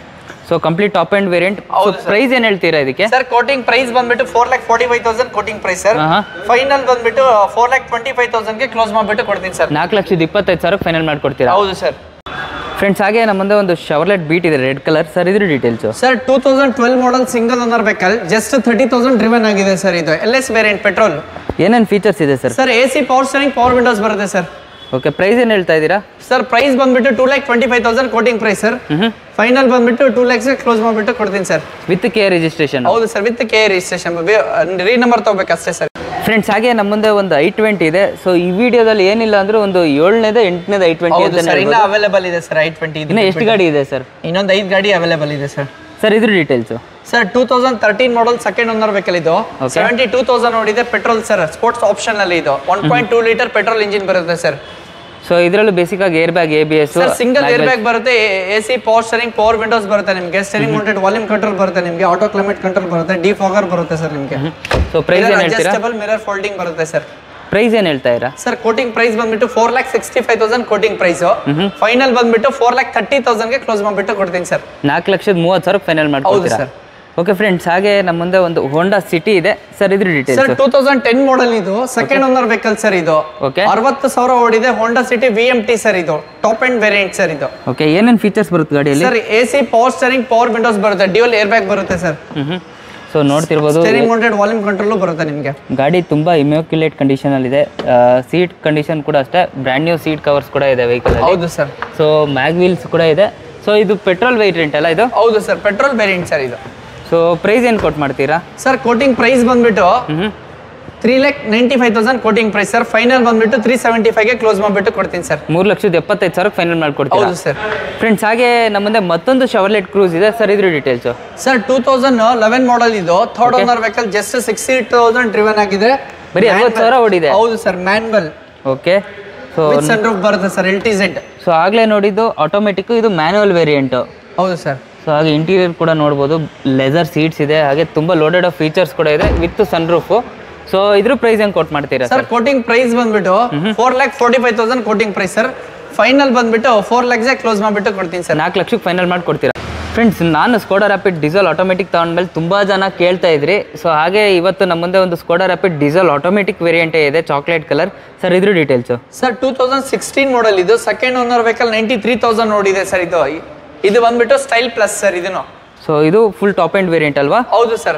so complete top end variant ಹೌದು sir. ಪ್ರೈಸ್ ಏನ್ ಹೇಳ್ತೀರಾ ಇದಕ್ಕೆ ಸರ್ ಕೋಟಿಂಗ್ ಪ್ರೈಸ್ ಬಂದ್ಬಿಟ್ಟು four lakh forty five thousand quoting price sir ಆಹಾ. ಫೈನಲ್ ಬಂದ್ಬಿಟ್ಟು ಫೋರ್ ಲ್ಯಾಕ್ ಟ್ವೆಂಟಿ ಫೈವ್ ತೌಸಂಡ್ಗೆ ಕ್ಲೋಸ್ ಮಾಡ್ಬಿಟ್ಟು ಕೊಡ್ತೀನಿ ಸರ್ ನಾಲ್ಕು ಲಕ್ಷದ ಇಪ್ಪತ್ತೈದು ಸಾವಿರ ಫೈನಲ್ ಮಾಡ್ಕೊಡ್ತೀರಾ ಹೌದು ಸರ್ ಫ್ರೆಂಡ್ಸ್ ಹಾಗೆ ನಮ್ಮ ಮುಂದೆ ಒಂದು ಶವರ್ಲೆಟ್ ಬೀಟ್ ಇದೆ ರೆಡ್ ಕಲರ್ ಸರ್ ಇದ್ರ details sir two thousand twelve model single owner vehicle just thirty thousand driven ಆಗಿದೆ ಸರ್ ಇದು ಎಲ್ ಎಸ್ ವೇರಿಯಂಟ್ ಪೆಟ್ರೋಲ್ ಏನೇನು ಫೀಚರ್ಸ್ ಇದೆ sir sir A C power steering power windows ಬರುತ್ತೆ sir okay price ಏನು ಹೇಳ್ತಾ ಇದ್ದೀರಾ sir price ಬಂದ್ಬಿಟ್ಟು two lac twenty five thousand quoting price sir final ಬಂದ್ಬಿಟ್ಟು ಟೂ ಲ್ಯಾಕ್ಸ್ ಕ್ಲೋಸ್ ಮಾಡ್ಬಿಟ್ಟು ಕೊಡ್ತೀನಿ ಸರ್ ವಿತ್ ಕೆ ರಿಜಿಸ್ಟ್ರೇಷನ್ ಹೌದು sir with K registration re number ತಗೋಬೇಕಷ್ಟೇ ಸರ್ ಫ್ರೆಂಡ್ಸ್ ಹಾಗೆ ನಮ್ಮ ಮುಂದೆ ಒಂದು ಐ ಟ್ವೆಂಟಿ ಇದೆ ಸೊ ಈ ವಿಡಿಯೋದಲ್ಲಿ ಏನಿಲ್ಲ ಅಂದ್ರೆ ಒಂದು ಏಳನೇದ ಎಂಟನೇದ ಐ ಟ್ವೆಂಟಿ ಹೌದು ಅಂತ ಸರ್ ಇನ್ನ ಅವೈಲೇಬಲ್ ಇದೆ ಸರ್ ಐ ಟ್ವೆಂಟಿ ಇನ್ನು ಎಷ್ಟು ಗಾಡಿ ಇದೆ ಸರ್ ಇನ್ನೊಂದು ಐದು ಗಾಡಿ ಅವೈಲೇಬಲ್ ಇದೆ ಸರ್ ಸರ್ ಇದ್ರ details sir two thousand thirteen model second owner vehicle ಇದು ಸೆವೆಂಟಿ ಟೂ ತೌಸಂಡ್ ನೋಡಿದೆ ಪೆಟ್ರೋಲ್ ಸರ್ ಸ್ಪೋರ್ಟ್ಸ್ ಆಪ್ಷನ್ ಅಲ್ಲಿ ಇದು one point two litre petrol engine ಬರುತ್ತೆ ಸರ್ ಸೊ ಇದರಲ್ಲೂ ಬೇಸಿಕ್ ಆಗಿ air bag A B S sir single air bag ಬರುತ್ತೆ A C power steering power windows ಬರುತ್ತೆ ನಿಮಗೆ steering mounted volume control ಬರುತ್ತೆ ನಿಮಗೆ ಆಟೋ ಕ್ಲೈಮೇಟ್ ಕಂಟ್ರೋಲ್ ಬರುತ್ತೆ defogger ಬರುತ್ತೆ ಸರ್ ನಿಮಗೆ ಸೊ ಪ್ರೈಸ್ ಏನು ಹೇಳ್ತೀರಾ ಅಡ್ಜಸ್ಟಬಲ್ ಮಿರರ್ ಫೋಲ್ಡಿಂಗ್ ಬರುತ್ತೆ ಸರ್ ಪ್ರೈಸ್ ಏನು ಹೇಳ್ತಾ ಇರಾ ಸರ್ ಕೋಟಿಂಗ್ ಪ್ರೈಸ್ ಬಂದ್ಬಿಟ್ಟು four lakh sixty five thousand quoting price final ಬಂದ್ಬಿಟ್ಟು ಫೋರ್ ಲ್ಯಾಕ್ ತರ್ಟಿ ತೌಸಂಡ್ಗೆ ಕ್ಲೋಸ್ ಮಾಡ್ಬಿಟ್ಟು ಕೊಡ್ತೀನಿ ಸರ್ ನಾಲ್ಕು ಲಕ್ಷದ ಮೂವತ್ತು ಸಾವಿರ ಫೈನಲ್ ಮಾಡ್ಕೊಡ್ತೀರಾ sir. ಓಕೆ ಫ್ರೆಂಡ್ಸ್ ಹಾಗೆ ನಮ್ಮ ಮುಂದೆ ಒಂದು ಹೋಂಡಾ ಸಿಟಿ ಇದೆ ಸರ್ ಇದ್ರ sir details two thousand ten model ಇದು ಸೆಕೆಂಡ್ ಓನರ್ ವೆಹಿಕಲ್ ಸರ್ ಇದು ಓಕೆ ಅರವತ್ತು ಸಾವಿರ ಓಡಿದೆ Honda City V M T sir ಇದು ಟಾಪ್ ಅಂಡ್ ವೇರಿಯಂಟ್ ಸರ್ ಇದು ಓಕೆ ಏನೇನು ಫೀಚರ್ಸ್ ಬರುತ್ತೆ ಗಾಡಿಯಲ್ಲಿ sir A C power steering power windows ಬರುತ್ತೆ ಡ್ಯೂಲ್ ಏರ್ ಬ್ಯಾಗ್ ಬರುತ್ತೆ ಸರ್ ಹ್ಞೂ ಸೊ ನೋಡ್ತಿರ್ಬೋದು ಸ್ಟೇರಿಂಗ್ ಮೌಂಟೆಡ್ ವಾಲ್ಯೂಮ್ ಕಂಟ್ರೋಲ್ ಬರುತ್ತೆ ನಿಮಗೆ ಗಾಡಿ ತುಂಬ ಇಮ್ಯಾಕ್ಯುಲೇಟ್ ಕಂಡೀಷನಲ್ಲಿದೆ ಸೀಟ್ ಕಂಡೀಷನ್ ಕೂಡ ಅಷ್ಟೇ ಬ್ರ್ಯಾಂಡ್ ನ್ಯೂ ಸೀಟ್ ಕವರ್ಸ್ ಕೂಡ ಇದೆ ವೆಹಿಕಲ್ ಹೌದು ಸರ್ ಸೊ ಮ್ಯಾಗ್ ವೀಲ್ಸ್ ಕೂಡ ಇದೆ ಸೊ ಇದು ಪೆಟ್ರೋಲ್ ವೇರಿಯಂಟ್ ಅಲ್ಲ ಇದು ಹೌದು ಸರ್ ಪೆಟ್ರೋಲ್ ವೇರಿಯಂಟ್ ಸರ್ ಇದು ಸೊ ಪ್ರೈಸ್ ಏನು ಕೊಟ್ಟು ಮಾಡ್ತೀರಾ ಸರ್ ಕೋಟಿಂಗ್ ಪ್ರೈಸ್ ಬಂದ್ಬಿಟ್ಟು ಹ್ಞೂ three lakh ninety five thousand quoting price sir final ಬಂದ್ಬಿಟ್ಟು ತ್ರೀ ಸೆವೆಂಟಿ ಫೈವ್ಗೆ ಕ್ಲೋಸ್ ಮಾಡ್ಬಿಟ್ಟು ಕೊಡ್ತೀನಿ ಸರ್ ಮೂರು ಲಕ್ಷದ ಎಪ್ಪತ್ತೈದು ಸಾವಿರ ಫೈನಲ್ ಮಾಡ್ಕೊಡ್ತೀರಾ ಹೌದು ಸರ್ ಫ್ರೆಂಡ್ಸ್ ಹಾಗೆ ನಮ್ಮ ಮುಂದೆ ಮತ್ತೊಂದು ಶವರ್ಲೆಟ್ ಕ್ರೂಸ್ ಇದೆ ಸರ್ ಇದ್ರ details sir two thousand eleven model ಇದು third owner vehicle just sixty thousand driven ಆಗಿದೆ ಬರೀ ಅರವತ್ತು ಸಾವಿರ ಓಡಿದೆ ಹೌದು sir manual okay so with sun roof ಬರುತ್ತೆ sir L T Z so ಆಗಲೇ ನೋಡಿದ್ದು ಆಟೋಮೆಟಿಕ್ ಇದು ಮ್ಯಾನುವಲ್ ವೇರಿಯಂಟು ಹೌದು ಸರ್ ಸೊ ಹಾಗೆ ಇಂಟೀರಿಯರ್ ಕೂಡ ನೋಡ್ಬೋದು ಲೆದರ್ ಸೀಟ್ಸ್ ಇದೆ ಹಾಗೆ ತುಂಬ ಲೋಡೆಡ್ ಆಫ್ ಫೀಚರ್ಸ್ ಕೂಡ ಇದೆ ವಿತ್ ಸನ್ ರೂಫು ಸೊ ಇದ್ರ ಪ್ರೈಸ್ ಹೆಂಗೆ ಕೊಟ್ಟು ಮಾಡ್ತೀರಾ ಸರ್ ಕೋಟಿಂಗ್ ಪ್ರೈಸ್ ಬಂದ್ಬಿಟ್ಟು four lakh forty five thousand quoting price sir final ಬಂದ್ಬಿಟ್ಟು ಫೋರ್ ಲ್ಯಾಕ್ಸ್ ಕ್ಲೋಸ್ ಮಾಡ್ಬಿಟ್ಟು ಕೊಡ್ತೀನಿ ಸರ್ ನಾಲ್ಕು ಲಕ್ಷಕ್ಕೆ ಫೈನಲ್ ಮಾಡಿ ಕೊಡ್ತೀರಾ ಫ್ರೆಂಡ್ಸ್ ನಾನು ಸ್ಕೋಡಾ ರ್ಯಾಪಿಡ್ ಡೀಸೆಲ್ ಆಟೋಮೆಟಿಕ್ ತಗೊಂಡ್ಮೇಲೆ ತುಂಬ ಜನ ಕೇಳ್ತಾ ಇದ್ರಿ ಸೊ ಹಾಗೆ ಇವತ್ತು ನಮ್ಮ ಮುಂದೆ ಒಂದು ಸ್ಕೋಡಾ ರ್ಯಾಪಿಡ್ ಡೀಸೆಲ್ ಆಟೋಮೆಟಿಕ್ ವೇರಿಯಂಟೇ ಇದೆ ಚಾಕ್ಲೇಟ್ ಕಲರ್ ಸರ್ ಇದ್ರ details sir two thousand sixteen model ಇದು second owner vehicle ninety three thousand ನೋಡಿದೆ ಸರ್ ಇದು ಇದು ಬಂದ್ಬಿಟ್ಟು ಸ್ಟೈಲ್ ಪ್ಲಸ್ ಸರ್ ಇದನ್ನು ಸೊ ಇದು ಫುಲ್ ಟಾಪ್ ಆ್ಯಂಡ್ ವೇರಿಯಂಟ್ ಅಲ್ವಾ ಹೌದು ಸರ್ ಸೊ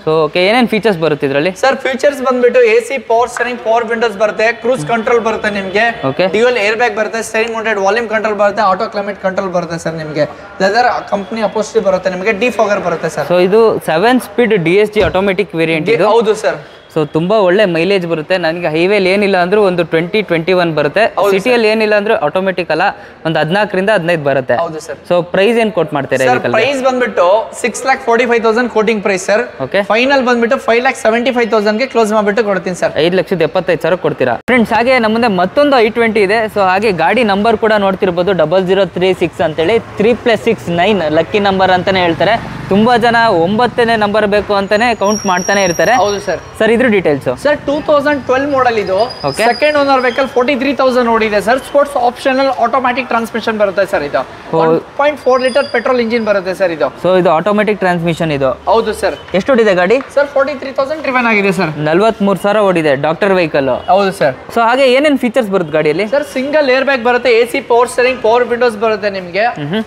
ಸೊ ಓಕೆ ಏನೇನು ಫೀಚರ್ಸ್ ಬರುತ್ತೆ ಇದರಲ್ಲಿ ಸರ್ ಫೀಚರ್ಸ್ ಬಂದ್ಬಿಟ್ಟು A C power steering power windows ಬರುತ್ತೆ ಕ್ರೂಸ್ ಕಂಟ್ರೋಲ್ ಬರುತ್ತೆ ನಿಮಗೆ Okay. ಡ್ಯೂಯಲ್ ಏರ್ ಬ್ಯಾಗ್ ಬರುತ್ತೆ ಸ್ಟರಿಂಗ್ ಮೌಂಟೆಡ್ ವಾಲ್ಯೂಮ್ ಕಂಟ್ರೋಲ್ ಬರುತ್ತೆ ಆಟೋ ಕ್ಲೈಮೇಟ್ ಕಂಟ್ರೋಲ್ ಬರುತ್ತೆ ಸರ್ ನಿಮಗೆ ಲೆದರ್ ಕಂಪ್ನಿ ಅಪೋಸ್ಟಿ ಬರುತ್ತೆ ನಿಮಗೆ ಡಿ ಫಾಗರ್ ಬರುತ್ತೆ ಸರ್ ಸೊ ಇದು seven speed D S G automatic variant ಇದು ಹೌದು ಸರ್ ಸೊ ತುಂಬಾ ಒಳ್ಳೆ ಮೈಲೇಜ್ ಬರುತ್ತೆ ನನಗೆ ಹೈವೇಲಿ ಏನಿಲ್ಲ ಅಂದ್ರೂ ಒಂದು ಟ್ವೆಂಟಿ ಟ್ವೆಂಟಿ ಒನ್ ಬರುತ್ತೆ ಸಿಟಿಯಲ್ಲಿ ಏನಿಲ್ಲ ಅಂದ್ರೂ ಆಟೋಮೆಟಿಕ್ ಅಲ್ಲ ಒಂದು ಹದಿನಾಲ್ಕರಿಂದ ಹದಿನೈದು ಬರುತ್ತೆ ಹೌದು ಸರ್ ಸೊ ಪ್ರೈಸ್ ಏನು ಕೊಟ್ ಮಾಡ್ತೀರಾ ಸರ್ ಇದಕ್ಕೆ ಪ್ರೈಸ್ ಬಂದ್ಬಿಟ್ಟು six lakh forty five thousand quoting price sir okay final ಬಂದ್ಬಿಟ್ಟು ಫೈವ್ ಲ್ಯಾಕ್ ಸೆವೆಂಟಿ ಫೈವ್ ತೌಸಂಡ್ಗೆ ಕ್ಲೋಸ್ ಮಾಡ್ಬಿಟ್ಟು ಕೊಡ್ತೀನಿ ಸರ್ ಐದು ಲಕ್ಷದ ಎಪ್ಪತ್ತೈದು ಸಾವಿರ ಕೊಡ್ತೀರಾ ಫ್ರೆಂಡ್ಸ್ ಹಾಗೆ ನಮ್ಮ ಮುಂದೆ ಮತ್ತೊಂದು ಐ ಟ್ವೆಂಟಿ ಇದೆ ಸೊ ಹಾಗೆ ಗಾಡಿ ನಂಬರ್ ಕೂಡ ನೋಡ್ತಿರ್ಬೋದು ಡಬಲ್ ಜೀರೋ ತ್ರೀ ಸಿಕ್ಸ್ ಅಂತೇಳಿ three plus six nine lucky number ಅಂತಾನೆ ಹೇಳ್ತಾರೆ ತುಂಬಾ ಜನ ಒಂಬತ್ತನೇ ನಂಬರ್ ಬೇಕು ಅಂತಾನೆ ಕೌಂಟ್ ಮಾಡ್ತಾನೆ ಇರ್ತಾರೆ ಹೌದು ಸರ್ ಸರ್ ಇದ್ರ details sir two thousand twelve model ಇದು Okay. Second owner vehicle forty three thousand ಓಡಿದೆ sir sports optional automatic transmission ಬರುತ್ತೆ ಸರ್ ಇದು one point four litre petrol engine ಬರುತ್ತೆ ಸರ್ ಇದು ಸೊ ಇದು ಆಟೋಮೆಟಿಕ್ ಟ್ರಾನ್ಸ್ಮಿಷನ್ ಇದು ಹೌದು ಸರ್ ಎಷ್ಟು ಓಡಿದೆ ಗಾಡಿ sir forty three thousand driven ಆಗಿದೆ ಸರ್ ನಲ್ವತ್ಮೂರು ಸಾವಿರ ಓಡಿದೆ ಡಾಕ್ಟರ್ ವೆಹಿಕಲ್ ಹೌದು ಸರ್ ಸೊ ಹಾಗೆ ಏನೇನು ಫೀಚರ್ಸ್ ಬರುತ್ತೆ ಗಾಡಿಯಲ್ಲಿ ಸರ್ ಸಿಂಗಲ್ ಏರ್ ಬ್ಯಾಗ್ ಬರುತ್ತೆ A C power steering power windows ಬರುತ್ತೆ ನಿಮಗೆ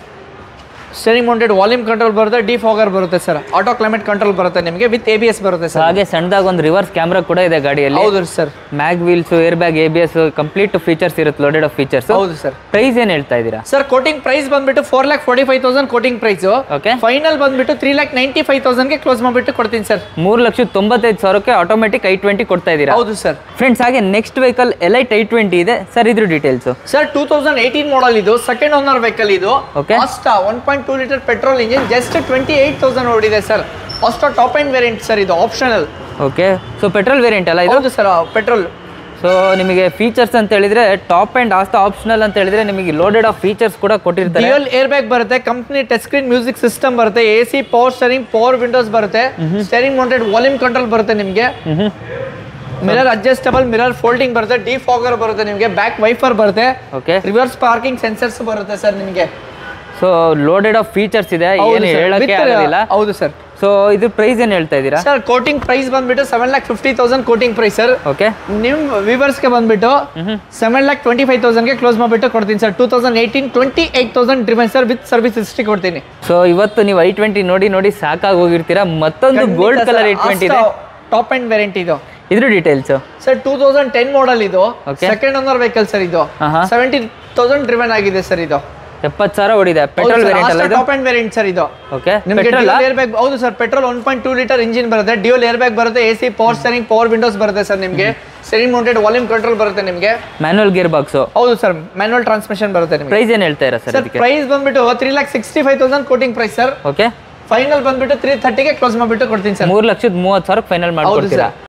ಸ್ಟರಿಂಗ್ ಮೌಂಟೆಡ್ ವಾಲ್ಯೂಮ್ ಕಂಟ್ರೋಲ್ ಬರುತ್ತೆ ಡಿ ಫಾಗರ್ ಬರುತ್ತೆ ಸರ್ ಆಟೋ ಕ್ಲೈಮೇಟ್ ಕಂಟ್ರೋಲ್ ಬರುತ್ತೆ ನಿಮಗೆ ವಿತ್ ಎ ಬಿ ಎಸ್ ಬರುತ್ತೆ ಸೊ ಸರ್ ಹಾಗೆ ಸಣ್ಣದಾಗ ಒಂದು ರಿವರ್ಸ್ ಕ್ಯಾಮ್ರಾ ಕೂಡ ಇದೆ ಗಾಡಿಯಲ್ಲಿ ಹೌದು sir mag wheels air bag A B S complete features ಇರುತ್ತೆ ಲೋಡೆಡ್ ಆಫ್ ಫೀಚರ್ಸ್ ಹೌದು ಸರ್ ಪ್ರೈಸ್ ಏನು ಹೇಳ್ತಾ ಇದ್ದೀರಾ ಸರ್ ಕೋಟಿಂಗ್ ಪ್ರೈಸ್ ಬಂದ್ಬಿಟ್ಟು four lakh forty five thousand quoting price okay final ಬಂದ್ಬಿಟ್ಟು ತ್ರೀ ಲ್ಯಾಕ್ ನೈಂಟಿ ಫೈವ್ ತೌಸಂಡ್ಗೆ ಕ್ಲೋಸ್ ಮಾಡಿಬಿಟ್ಟು ಕೊಡ್ತೀನಿ ಸರ್ ಮೂರು ಲಕ್ಷದ ತೊಂಬತ್ತೈದು ಸಾವಿರಕ್ಕೆ ಆಟೋಮೆಟಿಕ್ ಐ ಟ್ವೆಂಟಿ ಕೊಡ್ತಾ ಇದ್ದೀರಾ ಹೌದು ಸರ್ ಫ್ರೆಂಡ್ಸ್ ಹಾಗೆ next vehicle elite I twenty ಇದೆ ಸರ್ ಇದ್ರ details sir two thousand eighteen model ಇದು ಸೆಕೆಂಡ್ ಓನರ್ ವೆಹಿಕಲ್ ಇದು Okay. ಅಷ್ಟ one point two litre petrol engine just twenty eight thousand ಓಡಿದೆ ಸರ್ ಅಷ್ಟ ಟಾಪ್ ಅಂಡ್ ವೇರಿಯಂಟ್ ಸರ್ ಇದು optional okay so petrol variant ಅಲ್ಲ ಇದು ಹೌದು ಸರ್ ಪೆಟ್ರೋಲ್ ಸೊ ನಿಮಗೆ ಫೀಚರ್ಸ್ ಅಂತ ಹೇಳಿದ್ರೆ ಟಾಪ್ ಆ್ಯಂಡ್ ಆಸ್ತ ಆಪ್ಷನಲ್ ಅಂತ ಹೇಳಿದ್ರೆ ನಿಮಗೆ ಲೋಡೆಡ್ ಆಫ್ ಫೀಚರ್ಸ್ ಕೂಡ ಕೊಟ್ಟಿರ್ತಾರೆ ಡ್ಯೂಯಲ್ ಏರ್ ಬ್ಯಾಗ್ ಬರುತ್ತೆ company touch screen music system ಬರುತ್ತೆ A C power steering power windows ಬರುತ್ತೆ ಸ್ಟರಿಂಗ್ ಮೌಂಟೆಡ್ ವಾಲ್ಯೂಮ್ ಕಂಟ್ರೋಲ್ ಬರುತ್ತೆ ನಿಮಗೆ ಮಿರರ್ ಅಡ್ಜಸ್ಟಬಲ್ ಮಿರರ್ ಫೋಲ್ಡಿಂಗ್ ಬರುತ್ತೆ ಡಿ ಫಾಗರ್ ಬರುತ್ತೆ ನಿಮಗೆ ಬ್ಯಾಕ್ ವೈಫರ್ ಬರುತ್ತೆ ಓಕೆ ರಿವರ್ಸ್ ಪಾರ್ಕಿಂಗ್ ಸೆನ್ಸರ್ಸ್ ಬರುತ್ತೆ ಸರ್ ನಿಮಗೆ ಸೊ ಲೋಡೆಡ್ ಆಫ್ ಫೀಚರ್ಸ್ ಇದೆ ಹೌದು ಏನು sir. ಹೇಳಕ್ಕೆ With- ಆಗೋದಿಲ್ಲ ಹೌದು ಸರ್ ಸೊ ಇದು ಪ್ರೈಸ್ ಏನು ಹೇಳ್ತಾ ಇದ್ದೀರಾ ಸರ್ ಕೋಟಿಂಗ್ ಪ್ರೈಸ್ ಬಂದ್ಬಿಟ್ಟು seven lakh fifty thousand quoting price sir okay ನಿಮ್ ವಿವರ್ಸ್ಗೆ ಬಂದ್ಬಿಟ್ಟು ಸೆವೆನ್ ಲ್ಯಾಕ್ ಟ್ವೆಂಟಿ ಫೈವ್ ತೌಸಂಡ್ಗೆ ಕ್ಲೋಸ್ ಮಾಡಿಬಿಟ್ಟು ಕೊಡ್ತೀನಿ sir two thousand eighteen twenty eight thousand driven sir with service history ಕೊಡ್ತೀನಿ ಸೊ ಇವತ್ತು ನೀವು ಐ ಟ್ವೆಂಟಿ ನೋಡಿ ನೋಡಿ ಸಾಕಾಗಿ ಹೋಗಿರ್ತೀರಾ ಮತ್ತೊಂದು ಗೋಲ್ಡ್ ಕಲರ್ ಐ ಟ್ವೆಂಟಿ ಇದೆ ಟಾಪ್ ಅಂಡ್ ವೇರಿಯಂಟ್ ಇದು ಇದ್ರ details sir two thousand ten model ಇದು Okay. Second owner vehicle sir ಇದು ಆಹಾ. ಸೆವೆಂಟಿ ತೌಸಂಡ್ ಡ್ರಿವನ್ ಆಗಿದೆ ಸರ್ ಇದು ಎಪ್ಪತ್ತು ಸಾವಿರ ಓಡಿದೆ ಪೆಟ್ರೋಲ್ ವೇರಿಯಂಟ್ ಅಲ್ಲ ಇದು ಟಾಪ್ ಅಂಡ್ ವೇರಿಯಂಟ್ ಸರ್ ಇದು ಓಕೆ ನಿಮಗೆ ಪೆಟ್ರೋಲ್ ಏರ್ ಬ್ಯಾಗ್ ಹೌದು sir petrol one point two litre engine ಬರುತ್ತೆ ಡ್ಯೂಲ್ ಏರ್ ಬ್ಯಾಗ್ ಬರುತ್ತೆ A C power steering power windows ಬರುತ್ತೆ ಸರ್ ನಿಮಗೆ ಸ್ಟರಿಂಗ್ ಮೌಂಟೆಡ್ ವಾಲ್ಯೂಮ್ ಕಂಟ್ರೋಲ್ ಬರುತ್ತೆ ನಿಮಗೆ ಮ್ಯಾನುವಲ್ ಗೇರ್ ಬಾಕ್ಸು ಹೌದು ಸರ್ ಮ್ಯಾನುವಲ್ ಟ್ರಾನ್ಸ್ಮಿಷನ್ ಬರುತ್ತೆ ನಿಮಗೆ ಪ್ರೈಸ್ ಏನು ಹೇಳ್ತಾ ಇರಾ ಸರ್ ಸರ್ ಅದಕ್ಕೆ ಪ್ರೈಸ್ ಬಂದ್ಬಿಟ್ಟು three lakh sixty five thousand quoting price sir okay final ಬಂದ್ಬಿಟ್ಟು ತ್ರೀ ಥರ್ಟಿಗೆ ಕ್ಲೋಸ್ ಮಾಡಿಬಿಟ್ಟು ಕೊಡ್ತೀನಿ ಸರ್ ಮೂರು ಲಕ್ಷದ ಮೂವತ್ತು ಸಾವಿರ ಫೈನಲ್ ಹೌದು ಮಾಡ್ಕೊಡ್ತೀರಾ ಸರ್